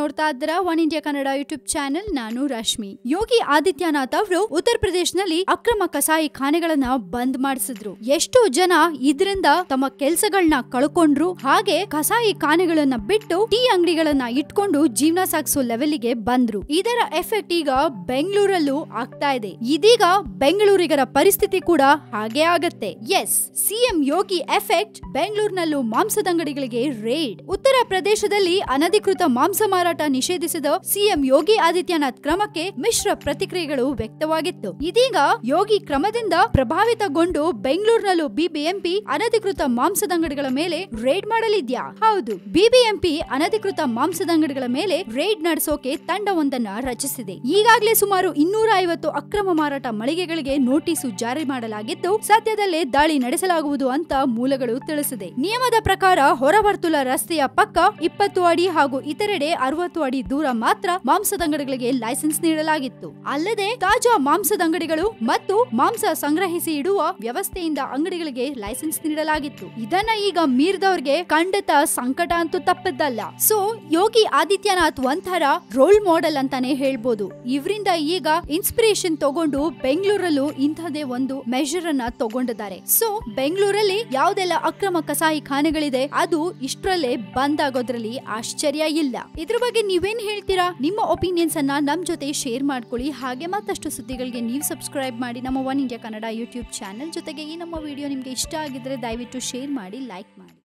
ನೋಡ್ತಾ ಇದ್ದೀರಾ one India Kannada YouTube channel ನಾನು ರಶ್ಮಿ ಯೋಗಿ ಆದಿತ್ಯನಾಥ್ ಅವರು ಉತ್ತರ ಪ್ರದೇಶನಲ್ಲಿ ಅಕ್ರಮ ಕಸಾಯಿ ಖಾನೆಗಳನ್ನ ಬಂದ್ ಮಾಡಿಸಿದ್ರು ಎಷ್ಟೋ ಜನ ಇದರಿಂದ ತಮ್ಮ ಕೆಲ್ಸಗಳನ್ನ ಕಳ್ಕೊಂಡ್ರು ಹಾಗೆ ಕಸಾಯಿ ಖಾನೆಗಳನ್ನ ಬಿಟ್ಟು ಟೀ ಅಂಗಡಿಗಳನ್ನ ಇಟ್ಕೊಂಡು ಜೀವನ ಸಾಗಿಸೋ ಲೆವೆಲ್ಗೆ ಬಂದ್ರು ಇದರ ಎಫೆಕ್ಟ್ ಈಗ ಬೆಂಗಳೂರಲ್ಲೂ ಆಗ್ತಾ ಇದೆ ಇದೀಗ ಬೆಂಗಳೂರಿಗರ ಪರಿಸ್ಥಿತಿ ಕೂಡ ಹಾಗೆ ಆಗತ್ತೆ ಎಸ್ ಸಿಎಂ ಯೋಗಿ ಎಫೆಕ್ಟ್ ಬೆಂಗಳೂರಿನಲ್ಲೂ ಮಾಂಸದಂಗಡಿಗಳಿಗೆ ರೇಡ್ ಉತ್ತರ ಪ್ರದೇಶದಲ್ಲಿ ಅನಧಿಕೃತ ಮಾಂಸ ಮಾರಾಟ ನಿಷೇಧಿಸಿದ ಸಿಎಂ ಯೋಗಿ ಆದಿತ್ಯನಾಥ್ ಕ್ರಮಕ್ಕೆ ಮಿಶ್ರ ಪ್ರತಿಕ್ರಿಯೆಗಳು ವ್ಯಕ್ತವಾಗಿತ್ತು ಇದೀಗ ಯೋಗಿ ಕ್ರಮದಿಂದ ಪ್ರಭಾವಿತಗೊಂಡು ಬೆಂಗಳೂರಿನಲ್ಲೂ ಬಿಬಿಎಂಪಿ ಅನಧಿಕೃತ ಮಾಂಸದಂಗಡಿಗಳ ಮೇಲೆ ರೇಡ್ ಮಾಡಲಿದ್ಯಾ ಹೌದು ಬಿಬಿಎಂಪಿ ಅನಧಿಕೃತ ಮಾಂಸದಂಗಡಿಗಳ ಮೇಲೆ ರೇಡ್ ನಡೆಸೋಕೆ ತಂಡವೊಂದನ್ನ ರಚಿಸಿದೆ ಈಗಾಗಲೇ ಸುಮಾರು ಇನ್ನೂರ ಐವತ್ತು ಅಕ್ರಮ ಮಾರಾಟ ಮಳಿಗೆಗಳಿಗೆ ನೋಟಿಸು ಜಾರಿ ಮಾಡಲಾಗಿದ್ದು ಸದ್ಯದಲ್ಲೇ ದಾಳಿ ನಡೆಸಲಾಗುವುದು ಅಂತ ಮೂಲಗಳು ತಿಳಿಸಿದೆ ನಿಯಮದ ಪ್ರಕಾರ ಹೊರವರ್ತುಲ ರಸ್ತೆಯ ಪಕ್ಕ ಇಪ್ಪತ್ತು ಅಡಿ ಹಾಗೂ ಇತರೆಡೆ ಅರವತ್ತು ಅಡಿ ದೂರ ಮಾತ್ರ ಮಾಂಸದಂಗಡಿಗಳಿಗೆ ಲೈಸೆನ್ಸ್ ನೀಡಲಾಗಿತ್ತು ಅಲ್ಲದೆ ತಾಜಾ ಮಾಂಸದಂಗಡಿಗಳು ಮತ್ತು ಮಾಂಸ ಸಂಗ್ರಹಿಸಿ ಇಡುವ ವ್ಯವಸ್ಥೆಯಿಂದ ಅಂಗಡಿಗಳಿಗೆ ಲೈಸೆನ್ಸ್ ನೀಡಲಾಗಿತ್ತು ಇದನ್ನ ಈಗ ಮೀರಿದವ್ರಿಗೆ ಖಂಡಿತ ಸಂಕಟ ಅಂತೂ ತಪ್ಪಿದ್ದಲ್ಲ ಸೊ ಯೋಗಿ ಆದಿತ್ಯನಾಥ್ ಒಂಥರ ರೋಲ್ ಮಾಡೆಲ್ ಅಂತಾನೆ ಹೇಳ್ಬೋದು ಇವರಿಂದ ಈಗ ಇನ್ಸ್ಪಿರೇಷನ್ ತಗೊಂಡು ಬೆಂಗಳೂರಲ್ಲೂ ಇಂಥದೇ ಒಂದು ಮೆಷರ್ ಅನ್ನ ತಗೊಂಡಿದ್ದಾರೆ ಸೊ ಬೆಂಗಳೂರಲ್ಲಿ ಯಾವ್ದೆಲ್ಲ ಅಕ್ರಮ ಕಸಾಯಿ ಖಾನೆಗಳಿದೆ ಅದು ಇಷ್ಟರಲ್ಲೇ ಬಂದ್ ಆಗೋದ್ರಲ್ಲಿ ಆಶ್ಚರ್ಯ ಇಲ್ಲ ಇದ್ರ ಬಗ್ಗೆ ನೀವೇನ್ ಹೇಳ್ತೀರಾ ನಿಮ್ಮ ಒಪಿನಿಯನ್ಸ್ ಅನ್ನ ನಮ್ ಜೊತೆ ಶೇರ್ ಮಾಡ್ಕೊಳ್ಳಿ ಹಾಗೆ ಮತ್ತಷ್ಟು ಸುದ್ದಿಗಳಿಗೆ ನೀವು ಸಬ್ಸ್ಕ್ರೈಬ್ ಮಾಡಿ ನಮ್ಮ one India Kannada YouTube channel ಜೊತೆಗೆ ಈ ನಮ್ಮ ವಿಡಿಯೋ ನಿಮ್ಗೆ ಇಷ್ಟ ಆಗಿದ್ರೆ ದಯವಿಟ್ಟು ಶೇರ್ ಮಾಡಿ ಲೈಕ್ ಮಾಡಿ